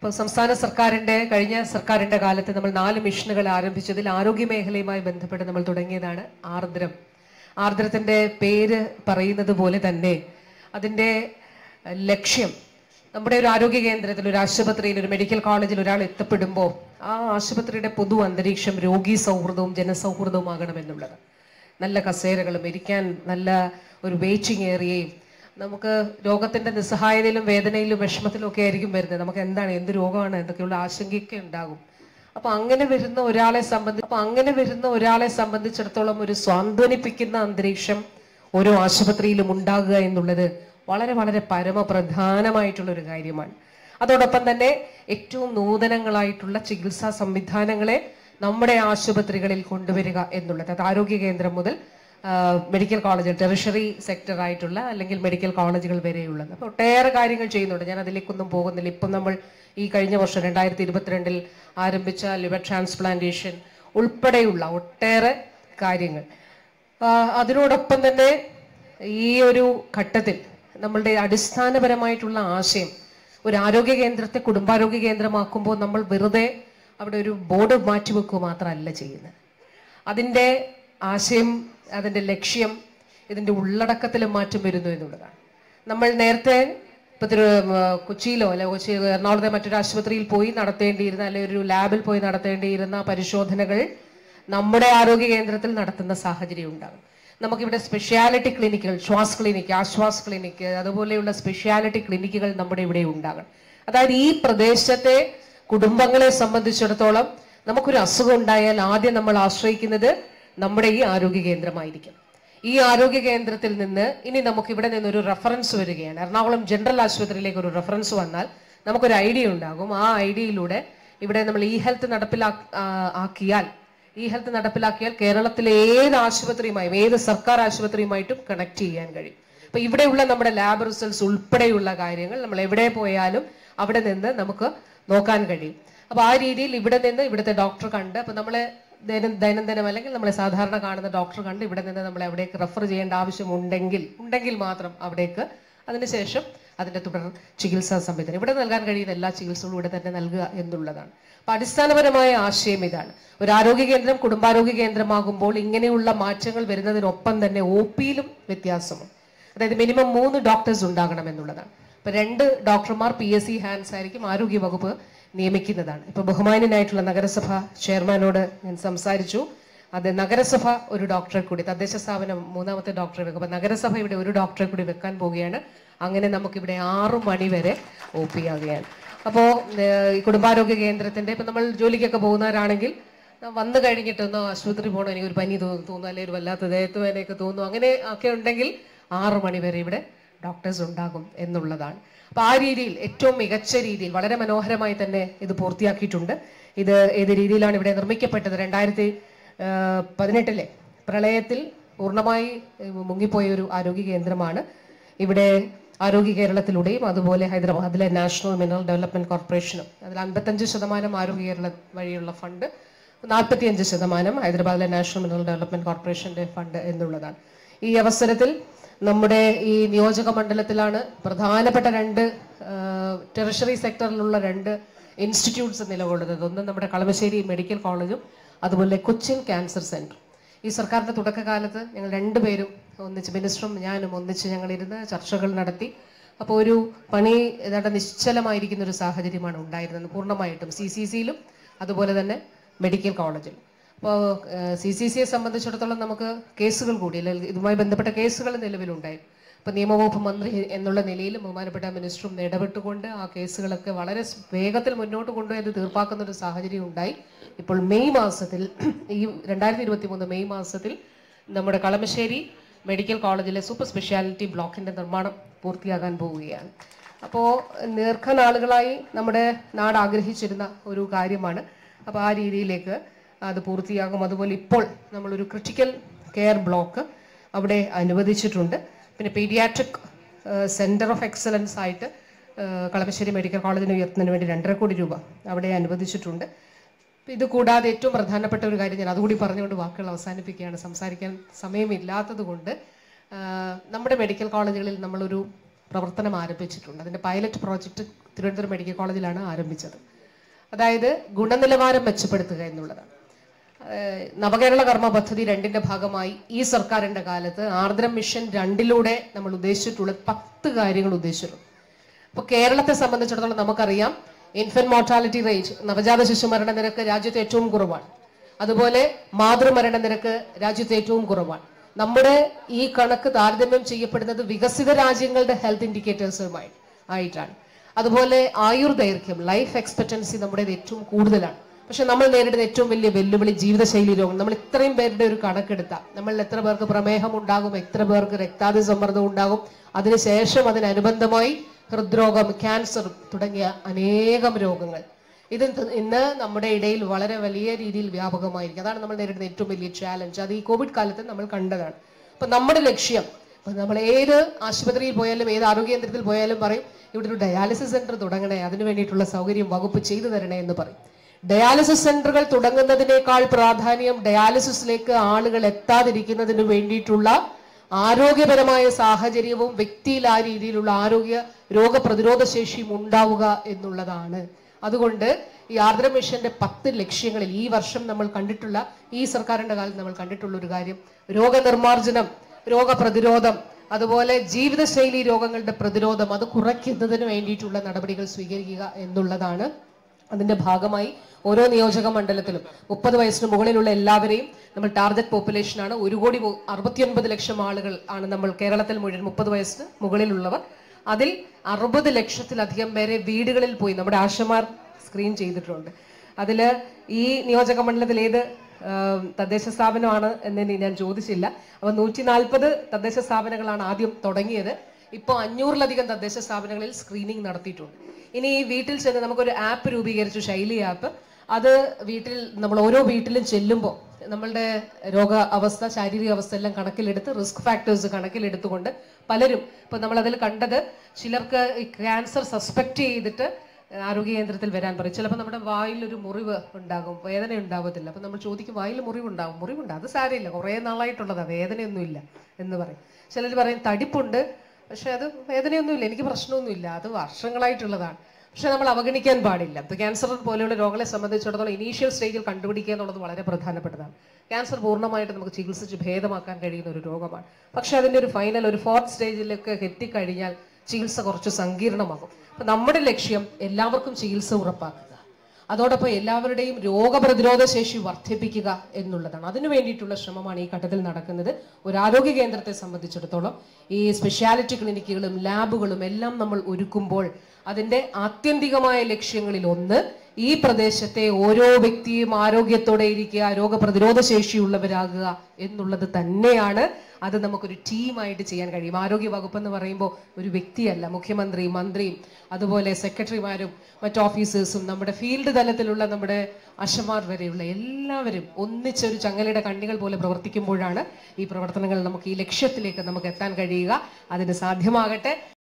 ഇപ്പോൾ സംസ്ഥാന സർക്കാരിന്റെ കഴിഞ്ഞ സർക്കാരിന്റെ കാലത്ത് നമ്മൾ നാല് മിഷനുകൾ ആരംഭിച്ചതിൽ ആരോഗ്യ മേഖലയുമായി ബന്ധപ്പെട്ട് നമ്മൾ തുടങ്ങിയതാണ് ആർദ്രം ആർദ്രത്തിന്റെ പേര് പറയുന്നത് പോലെ തന്നെ അതിന്റെ അഹ്, ലക്ഷ്യം നമ്മുടെ ഒരു ആരോഗ്യ കേന്ദ്രത്തിൽ ഒരു ആശുപത്രിയിൽ ഒരു മെഡിക്കൽ കോളേജിൽ ഒരാൾ എത്തപ്പെടുമ്പോൾ ആ ആശുപത്രിയുടെ പൊതു അന്തരീക്ഷം രോഗി സൗഹൃദവും ജനസൗഹൃദവുമാകണമെന്നുള്ളത് നല്ല കസേരകളും ഇരിക്കാൻ നല്ല ഒരു വെയിറ്റിംഗ് ഏറിയയും നമുക്ക് രോഗത്തിന്റെ നിസ്സഹായതയിലും വേദനയിലും വിഷമത്തിലും ഒക്കെ ആയിരിക്കും വരുന്നത് നമുക്ക് എന്താണ് എന്ത് രോഗമാണ് എന്തൊക്കെയുള്ള ആശങ്കയൊക്കെ ഉണ്ടാകും അപ്പൊ അങ്ങനെ വരുന്ന ഒരാളെ സംബന്ധി അപ്പൊ അങ്ങനെ വരുന്ന ഒരാളെ സംബന്ധിച്ചിടത്തോളം ഒരു സ്വാന്തനിപ്പിക്കുന്ന അന്തരീക്ഷം ഓരോ ആശുപത്രിയിലും ഉണ്ടാകുക എന്നുള്ളത് വളരെ വളരെ പരമപ്രധാനമായിട്ടുള്ള ഒരു കാര്യമാണ് അതോടൊപ്പം തന്നെ ഏറ്റവും നൂതനങ്ങളായിട്ടുള്ള ചികിത്സാ സംവിധാനങ്ങളെ നമ്മുടെ ആശുപത്രികളിൽ കൊണ്ടുവരിക എന്നുള്ളത് അത് ആരോഗ്യ കേന്ദ്രം മുതൽ ആ, മെഡിക്കൽ കോളേജ് ടെറിഷറി സെക്ടർ ആയിട്ടുള്ള അല്ലെങ്കിൽ മെഡിക്കൽ കോളേജുകൾ വരെയുള്ളത് അപ്പോൾ ഒട്ടേറെ കാര്യങ്ങൾ ചെയ്യുന്നുണ്ട് ഞാൻ അതിലേക്കൊന്നും പോകുന്നില്ല ഇപ്പം നമ്മൾ ഈ കഴിഞ്ഞ വർഷം രണ്ടായിരത്തി ഇരുപത്തിരണ്ടിൽ ആരംഭിച്ച ലിവർ ട്രാൻസ്പ്ലാന്റേഷൻ ഉൾപ്പെടെയുള്ള ഒട്ടേറെ കാര്യങ്ങൾ ആ, അതിനോടൊപ്പം തന്നെ ഈ ഒരു ഘട്ടത്തിൽ നമ്മളുടെ അടിസ്ഥാനപരമായിട്ടുള്ള ആശയം ഒരു ആരോഗ്യ കേന്ദ്രത്തെ കുടുംബാരോഗ്യ കേന്ദ്രമാക്കുമ്പോൾ നമ്മൾ വെറുതെ അവിടെ ഒരു ബോർഡ് മാറ്റിവെക്കുക മാത്രമല്ല ചെയ്യുന്നത് അതിൻ്റെ ആശയം അതിൻ്റെ ലക്ഷ്യം ഇതിൻ്റെ ഉള്ളടക്കത്തിൽ മാറ്റം വരുന്നു എന്നുള്ളതാണ് നമ്മൾ നേരത്തെ ഇപ്പൊ തിരു ആ, കൊച്ചിയിലോ അല്ലെ കൊച്ചി എറണാകുളത്തെ മറ്റൊരു ആശുപത്രിയിൽ പോയി നടത്തേണ്ടിയിരുന്ന അല്ലെ ഒരു ലാബിൽ പോയി നടത്തേണ്ടിയിരുന്ന പരിശോധനകൾ നമ്മുടെ ആരോഗ്യ കേന്ദ്രത്തിൽ നടത്തുന്ന സാഹചര്യം ഉണ്ടാകും നമുക്കിവിടെ സ്പെഷ്യാലിറ്റി ക്ലിനിക്കുകൾ ശ്വാസ് ക്ലിനിക്ക് ആശ്വാസ് ക്ലിനിക്ക് അതുപോലെയുള്ള സ്പെഷ്യാലിറ്റി ക്ലിനിക്കുകൾ നമ്മുടെ ഇവിടെ ഉണ്ടാകണം അതായത് ഈ പ്രദേശത്തെ കുടുംബങ്ങളെ സംബന്ധിച്ചിടത്തോളം നമുക്കൊരു അസുഖം ഉണ്ടായാൽ ആദ്യം നമ്മൾ ആശ്രയിക്കുന്നത് നമ്മുടെ ഈ ആരോഗ്യ കേന്ദ്രമായിരിക്കും ഈ ആരോഗ്യ കേന്ദ്രത്തിൽ നിന്ന് ഇനി നമുക്ക് ഇവിടെ നിന്ന് ഒരു റെഫറൻസ് വരികയാണ് എറണാകുളം ജനറൽ ആശുപത്രിയിലേക്ക് ഒരു റെഫറൻസ് വന്നാൽ നമുക്കൊരു ഐഡിയ ഉണ്ടാകും ആ ഐഡിയയിലൂടെ ഇവിടെ നമ്മൾ ഇ ഹെൽത്ത് നടപ്പിലാ ആ, ആക്കിയാൽ ഇ ഹെൽത്ത് നടപ്പിലാക്കിയാൽ കേരളത്തിലെ ഏത് ആശുപത്രിയുമായും ഏത് സർക്കാർ ആശുപത്രിയുമായിട്ടും കണക്ട് ചെയ്യാൻ കഴിയും അപ്പൊ ഇവിടെയുള്ള നമ്മുടെ ലാബ് റിസൾട്ട്സ് ഉൾപ്പെടെയുള്ള കാര്യങ്ങൾ നമ്മൾ എവിടെ പോയാലും അവിടെ നിന്ന് നമുക്ക് നോക്കാൻ കഴിയും അപ്പൊ ആ രീതിയിൽ ഇവിടെ നിന്ന് ഇവിടുത്തെ ഡോക്ടർ കണ്ട് അപ്പൊ നമ്മളെ ദൈനം ദൈനംദിനം അല്ലെങ്കിൽ നമ്മളെ സാധാരണ കാണുന്ന ഡോക്ടർ കണ്ട് ഇവിടെ നിന്ന് നമ്മൾ എവിടേക്ക് റെഫർ ചെയ്യേണ്ട ആവശ്യമുണ്ടെങ്കിൽ ഉണ്ടെങ്കിൽ മാത്രം അവിടേക്ക് അതിനുശേഷം അതിന്റെ തുടർ ചികിത്സാ സംവിധാനം ഇവിടെ നൽകാൻ കഴിയുന്ന എല്ലാ ചികിത്സകളും ഇവിടെ തന്നെ നൽകുക എന്നുള്ളതാണ് അപ്പൊ അടിസ്ഥാനപരമായ ആശയം ഇതാണ് ഒരു ആരോഗ്യ കേന്ദ്രം കുടുംബാരോഗ്യ കേന്ദ്രമാകുമ്പോൾ ഇങ്ങനെയുള്ള മാറ്റങ്ങൾ വരുന്നതിനൊപ്പം തന്നെ ഒ പിയിലും വ്യത്യാസമുണ്ട് അതായത് മിനിമം മൂന്ന് ഡോക്ടേഴ്സ് ഉണ്ടാകണം എന്നുള്ളതാണ് ഇപ്പൊ രണ്ട് ഡോക്ടർമാർ പി എസ് സി ഹാൻഡ്സ് ആയിരിക്കും ആരോഗ്യ വകുപ്പ് നിയമിക്കുന്നതാണ് ഇപ്പൊ ബഹുമാന്യനായിട്ടുള്ള നഗരസഭ ചെയർമാനോട് ഞാൻ സംസാരിച്ചു അത് നഗരസഭ ഒരു ഡോക്ടറെ കൂടി തദ്ദേശ സ്ഥാപനം മൂന്നാമത്തെ ഡോക്ടറെ വെക്കും അപ്പൊ നഗരസഭ ഇവിടെ ഒരു ഡോക്ടറെ കൂടി വെക്കാൻ പോവുകയാണ് അങ്ങനെ നമുക്കിവിടെ ആറു മണി വരെ ഒ പി ആകുകയാണ് അപ്പോൾ ഈ കുടുംബാരോഗ്യ കേന്ദ്രത്തിന്റെ ഇപ്പൊ നമ്മൾ ജോലിക്കൊക്കെ പോകുന്നവരാണെങ്കിൽ വന്നു കഴിഞ്ഞിട്ടൊന്നോ ആശുപത്രി പോകണം എനിക്ക് ഒരു പനി തോന്നുന്നു തോന്നുന്നു അല്ലെങ്കിൽ ഒരു വല്ലാത്ത ദേഹത്ത് വേദനയൊക്കെ തോന്നുന്നു അങ്ങനെ ഒക്കെ ഉണ്ടെങ്കിൽ ആറു മണി വരെ ഇവിടെ ഡോക്ടേഴ്സ് ഉണ്ടാകും എന്നുള്ളതാണ് അപ്പൊ ആ രീതിയിൽ ഏറ്റവും മികച്ച രീതിയിൽ വളരെ മനോഹരമായി തന്നെ ഇത് പൂർത്തിയാക്കിയിട്ടുണ്ട് ഇത് ഏത് രീതിയിലാണ് ഇവിടെ നിർമ്മിക്കപ്പെട്ടത് രണ്ടായിരത്തി പതിനെട്ടിലെ പ്രളയത്തിൽ പൂർണ്ണമായി ഏഹ്, മുങ്ങിപ്പോയ ഒരു ആരോഗ്യ കേന്ദ്രമാണ് ഇവിടെ ആരോഗ്യ കേരളത്തിലൂടെയും അതുപോലെ ഹൈദരാബാദിലെ നാഷണൽ മിനറൽ ഡെവലപ്മെന്റ് കോർപ്പറേഷനും അതിൽ അൻപത്തഞ്ച് ശതമാനം ആരോഗ്യ കേരള വഴിയുള്ള ഫണ്ട് നാൽപ്പത്തിയഞ്ച് ശതമാനം ഹൈദരാബാദിലെ നാഷണൽ മിനറൽ ഡെവലപ്മെന്റ് കോർപ്പറേഷന്റെ ഫണ്ട് എന്നുള്ളതാണ് ഈ അവസരത്തിൽ നമ്മുടെ ഈ നിയോജക മണ്ഡലത്തിലാണ് പ്രധാനപ്പെട്ട രണ്ട് ടെറിഷറി സെക്ടറിലുള്ള രണ്ട് ഇൻസ്റ്റിറ്റ്യൂട്ട്സ് നിലകൊള്ളുന്നത് ഒന്ന് നമ്മുടെ കളമശ്ശേരി മെഡിക്കൽ കോളേജും അതുപോലെ കൊച്ചിൻ ക്യാൻസർ സെന്ററും ഈ സർക്കാരിന്റെ തുടക്കകാലത്ത് ഞങ്ങൾ രണ്ടുപേരും ഒന്നിച്ച് മിനിസ്റ്ററും ഞാനും ഒന്നിച്ച് ഞങ്ങൾ ഇരുന്ന് ചർച്ചകൾ നടത്തി അപ്പോൾ ഒരു പണി ഏതാണ്ട് നിശ്ചലമായിരിക്കുന്ന ഒരു സാഹചര്യമാണ് ഉണ്ടായിരുന്നത് പൂർണ്ണമായിട്ടും സി സി സിയിലും അതുപോലെ തന്നെ മെഡിക്കൽ കോളേജിലും അപ്പോൾ സി സി സിയെ സംബന്ധിച്ചിടത്തോളം നമുക്ക് കേസുകൾ കൂടി അല്ലെങ്കിൽ ഇതുമായി ബന്ധപ്പെട്ട കേസുകൾ നിലവിലുണ്ടായി അപ്പോൾ നിയമവകുപ്പ് മന്ത്രി എന്നുള്ള നിലയിൽ ബഹുമാനപ്പെട്ട മിനിസ്റ്ററും ഇടപെട്ടുകൊണ്ട് ആ കേസുകളൊക്കെ വളരെ സ് വേഗത്തിൽ മുന്നോട്ട് കൊണ്ടുപോയി അത് തീർപ്പാക്കുന്ന ഒരു സാഹചര്യം ഉണ്ടായി ഇപ്പോൾ മെയ് മാസത്തിൽ ഈ രണ്ടായിരത്തി ഇരുപത്തി മൂന്ന് മെയ് മാസത്തിൽ നമ്മുടെ കളമശ്ശേരി മെഡിക്കൽ കോളേജിലെ സൂപ്പർ സ്പെഷ്യാലിറ്റി ബ്ലോക്കിന്റെ നിർമ്മാണം പൂർത്തിയാകാൻ പോവുകയാണ് അപ്പോൾ ദീർഘനാളുകളായി നമ്മുടെ നാട് ആഗ്രഹിച്ചിരുന്ന ഒരു കാര്യമാണ് അപ്പോൾ ആ രീതിയിലേക്ക് അത് പൂർത്തിയാകും അതുപോലെ ഇപ്പോൾ നമ്മളൊരു ക്രിട്ടിക്കൽ കെയർ ബ്ലോക്ക് അവിടെ അനുവദിച്ചിട്ടുണ്ട് പിന്നെ പീഡിയാട്രിക് സെന്റർ ഓഫ് എക്സലൻസ് ആയിട്ട് ആ, കളമശ്ശേരി മെഡിക്കൽ കോളേജിന് ഉയർത്തുന്നതിന് വേണ്ടി രണ്ടര കോടി രൂപ അവിടെ അനുവദിച്ചിട്ടുണ്ട് ഇപ്പൊ ഇത് കൂടാതെ ഏറ്റവും പ്രധാനപ്പെട്ട ഒരു കാര്യം ഞാൻ അതുകൂടി പറഞ്ഞുകൊണ്ട് വാക്കുകൾ അവസാനിപ്പിക്കുകയാണ് സംസാരിക്കാൻ സമയമില്ലാത്തത് കൊണ്ട് ആ, നമ്മുടെ മെഡിക്കൽ കോളേജുകളിൽ നമ്മളൊരു പ്രവർത്തനം ആരംഭിച്ചിട്ടുണ്ട് അതിന്റെ പൈലറ്റ് പ്രോജക്റ്റ് തിരുവനന്തപുരം മെഡിക്കൽ കോളേജിലാണ് ആരംഭിച്ചത് അതായത് ഗുണനിലവാരം മെച്ചപ്പെടുത്തുക എന്നുള്ളതാണ് ഏഹ് നവകേരള കർമ്മ പദ്ധതി രണ്ടിന്റെ ഭാഗമായി ഈ സർക്കാരിന്റെ കാലത്ത് ആർദ്രം മിഷൻ രണ്ടിലൂടെ നമ്മൾ ഉദ്ദേശിച്ചിട്ടുള്ള പത്ത് കാര്യങ്ങൾ ഉദ്ദേശിച്ചിട്ടുണ്ട് ഇപ്പൊ കേരളത്തെ സംബന്ധിച്ചിടത്തോളം നമുക്കറിയാം ഇൻഫന്റ് മോർട്ടാലിറ്റി റേറ്റ് നവജാത ശിശു മരണ നിരക്ക് രാജ്യത്ത് ഏറ്റവും കുറവാണ് അതുപോലെ മാതൃമരണ നിരക്ക് രാജ്യത്ത് ഏറ്റവും കുറവാണ് നമ്മുടെ ഈ കണക്ക് താരതമ്യം ചെയ്യപ്പെടുന്നത് വികസിത രാജ്യങ്ങളുടെ ഹെൽത്ത് ഇൻഡിക്കേറ്റേഴ്സുമായി ആയിട്ടാണ് അതുപോലെ ആയുർദൈർഘ്യം ലൈഫ് എക്സ്പെക്ടൻസി നമ്മുടെ ഏറ്റവും കൂടുതലാണ് പക്ഷെ നമ്മൾ നേരിടുന്ന ഏറ്റവും വലിയ വെല്ലുവിളി ജീവിതശൈലി രോഗം നമ്മൾ ഇത്രയും പേരുടെ ഒരു കണക്കെടുത്താൽ നമ്മളിൽ എത്ര പേർക്ക് പ്രമേഹം ഉണ്ടാകും എത്ര പേർക്ക് രക്താതി സമ്മർദ്ദം ഉണ്ടാകും അതിനുശേഷം അതിനനുബന്ധമായി ഹൃദ്രോഗം ക്യാൻസർ തുടങ്ങിയ അനേകം രോഗങ്ങൾ ഇത് ഇന്ന് നമ്മുടെ ഇടയിൽ വളരെ വലിയ രീതിയിൽ വ്യാപകമായിരിക്കും അതാണ് നമ്മൾ നേരിടുന്ന ഏറ്റവും വലിയ ചാലഞ്ച് അത് ഈ കോവിഡ് കാലത്ത് നമ്മൾ കണ്ടതാണ് അപ്പൊ നമ്മുടെ ലക്ഷ്യം അപ്പൊ നമ്മൾ ഏത് ആശുപത്രിയിൽ പോയാലും ഏത് ആരോഗ്യ കേന്ദ്രത്തിൽ പോയാലും പറയും ഇവിടെ ഒരു ഡയാലിസിസ് സെന്റർ തുടങ്ങണേ അതിനു വേണ്ടിയിട്ടുള്ള സൗകര്യം വകുപ്പ് ചെയ്തു തരണേ എന്ന് പറയും ഡയാലിസിസ് സെന്ററുകൾ തുടങ്ങുന്നതിനേക്കാൾ പ്രാധാന്യം ഡയാലിസിസിലേക്ക് ആളുകൾ എത്താതിരിക്കുന്നതിന് വേണ്ടിയിട്ടുള്ള ആരോഗ്യപരമായ സാഹചര്യവും വ്യക്തിയിൽ ആ രീതിയിലുള്ള ആരോഗ്യ രോഗപ്രതിരോധ ശേഷിയും ഉണ്ടാവുക എന്നുള്ളതാണ് അതുകൊണ്ട് ഈ ആർദ്ര മിഷന്റെ പത്ത് ലക്ഷ്യങ്ങളിൽ ഈ വർഷം നമ്മൾ കണ്ടിട്ടുള്ള ഈ സർക്കാരിന്റെ കാലത്ത് നമ്മൾ കണ്ടിട്ടുള്ള ഒരു കാര്യം രോഗനിർമ്മാർജ്ജനം രോഗപ്രതിരോധം അതുപോലെ ജീവിതശൈലി രോഗങ്ങളുടെ പ്രതിരോധം അത് കുറയ്ക്കുന്നതിന് വേണ്ടിയിട്ടുള്ള നടപടികൾ സ്വീകരിക്കുക എന്നുള്ളതാണ് അതിന്റെ ഭാഗമായി ഓരോ നിയോജക മണ്ഡലത്തിലും മുപ്പത് വയസ്സിന് മുകളിലുള്ള എല്ലാവരെയും നമ്മൾ ടാർഗറ്റ് പോപ്പുലേഷൻ ആണ് ഒരു കോടി മു- അറുപത്തിയൊൻപത് ലക്ഷം ആളുകൾ ആണ് നമ്മൾ കേരളത്തിൽ മുഴുവൻ മുപ്പത് വയസ്സിന് മുകളിലുള്ളവർ അതിൽ അറുപത് ലക്ഷത്തിലധികം പേരെ വീടുകളിൽ പോയി നമ്മുടെ ആശമാർ സ്ക്രീൻ ചെയ്തിട്ടുണ്ട് അതിൽ ഈ നിയോജക മണ്ഡലത്തിൽ ഏത് ആ, തദ്ദേശ സ്ഥാപനമാണ് എന്ന് ഞാൻ ചോദിച്ചില്ല അപ്പൊ നൂറ്റി നാൽപ്പത് തദ്ദേശ സ്ഥാപനങ്ങളാണ് ആദ്യം തുടങ്ങിയത് ഇപ്പോൾ അഞ്ഞൂറിലധികം തദ്ദേശ സ്ഥാപനങ്ങളിൽ സ്ക്രീനിങ് നടത്തിയിട്ടുണ്ട് ഇനി ഈ വീട്ടിൽ ചെന്ന് നമുക്കൊരു ആപ്പ് രൂപീകരിച്ചു ശൈലി ആപ്പ് അത് വീട്ടിൽ നമ്മൾ ഓരോ വീട്ടിലും ചെല്ലുമ്പോൾ നമ്മളുടെ രോഗ അവസ്ഥ ശാരീരിക അവസ്ഥ എല്ലാം കണക്കിലെടുത്ത് റിസ്ക് ഫാക്ടേഴ്സ് കണക്കിലെടുത്തുകൊണ്ട് പലരും ഇപ്പൊ നമ്മൾ അതിൽ കണ്ടത് ചിലർക്ക് ഈ ക്യാൻസർ സസ്പെക്ട് ചെയ്തിട്ട് ആരോഗ്യ കേന്ദ്രത്തിൽ വരാൻ പറയും ചിലപ്പോൾ നമ്മുടെ വായിൽ ഒരു മുറിവ് ഉണ്ടാകും വേദന ഉണ്ടാവത്തില്ല അപ്പൊ നമ്മൾ ചോദിക്കും വായിൽ മുറിവുണ്ടാകും മുറിവുണ്ട് അത് സാരമില്ല കുറേ നാളായിട്ടുള്ളതാ വേദനയൊന്നുമില്ല എന്ന് പറയും ചിലർ പറയും തടിപ്പുണ്ട് പക്ഷെ അത് വേദനയൊന്നുമില്ല എനിക്ക് പ്രശ്നമൊന്നുമില്ല അത് വർഷങ്ങളായിട്ടുള്ളതാണ് പക്ഷെ നമ്മൾ അവഗണിക്കാൻ പാടില്ല ഇപ്പൊ ക്യാൻസർ പോലെയുള്ള രോഗങ്ങളെ സംബന്ധിച്ചിടത്തോളം ഇനീഷ്യൽ സ്റ്റേജിൽ കണ്ടുപിടിക്കുക എന്നുള്ളത് വളരെ പ്രധാനപ്പെട്ടതാണ് ക്യാൻസർ പൂർണ്ണമായിട്ട് നമുക്ക് ചികിത്സിച്ച് ഭേദമാക്കാൻ കഴിയുന്ന ഒരു രോഗമാണ് പക്ഷെ അതിന്റെ ഒരു ഫൈനൽ ഒരു ഫോർത്ത് സ്റ്റേജിലേക്ക് എത്തിക്കഴിഞ്ഞാൽ ചികിത്സ കുറച്ച് സങ്കീർണമാകും അപ്പൊ നമ്മുടെ ലക്ഷ്യം എല്ലാവർക്കും ചികിത്സ ഉറപ്പാക്കുക അതോടൊപ്പം എല്ലാവരുടെയും രോഗപ്രതിരോധ ശേഷി വർദ്ധിപ്പിക്കുക എന്നുള്ളതാണ് അതിനു വേണ്ടിയിട്ടുള്ള ശ്രമമാണ് ഈ ഘട്ടത്തിൽ നടക്കുന്നത് ഒരു ആരോഗ്യ കേന്ദ്രത്തെ സംബന്ധിച്ചിടത്തോളം ഈ സ്പെഷ്യാലിറ്റി ക്ലിനിക്കുകളും ലാബുകളും എല്ലാം നമ്മൾ ഒരുക്കുമ്പോൾ അതിന്റെ ആത്യന്തികമായ ലക്ഷ്യങ്ങളിൽ ഒന്ന് ഈ പ്രദേശത്തെ ഓരോ വ്യക്തിയും ആരോഗ്യത്തോടെ ഇരിക്കുക രോഗപ്രതിരോധ ശേഷിയുള്ളവരാകുക എന്നുള്ളത് തന്നെയാണ് അത് നമുക്കൊരു ടീമായിട്ട് ചെയ്യാൻ കഴിയും ആരോഗ്യ വകുപ്പ് എന്ന് പറയുമ്പോൾ ഒരു വ്യക്തിയല്ല മുഖ്യമന്ത്രി മന്ത്രിയും അതുപോലെ സെക്രട്ടറിമാരും മറ്റ് ഓഫീസേഴ്സും നമ്മുടെ ഫീൽഡ് തലത്തിലുള്ള നമ്മുടെ അശമാർ വരെയുള്ള എല്ലാവരും ഒന്നിച്ചൊരു ചങ്ങലയുടെ കണ്ണികൾ പോലെ പ്രവർത്തിക്കുമ്പോഴാണ് ഈ പ്രവർത്തനങ്ങൾ നമുക്ക് ഈ ലക്ഷ്യത്തിലേക്ക് നമുക്ക് എത്താൻ കഴിയുക അതിന് സാധ്യമാകട്ടെ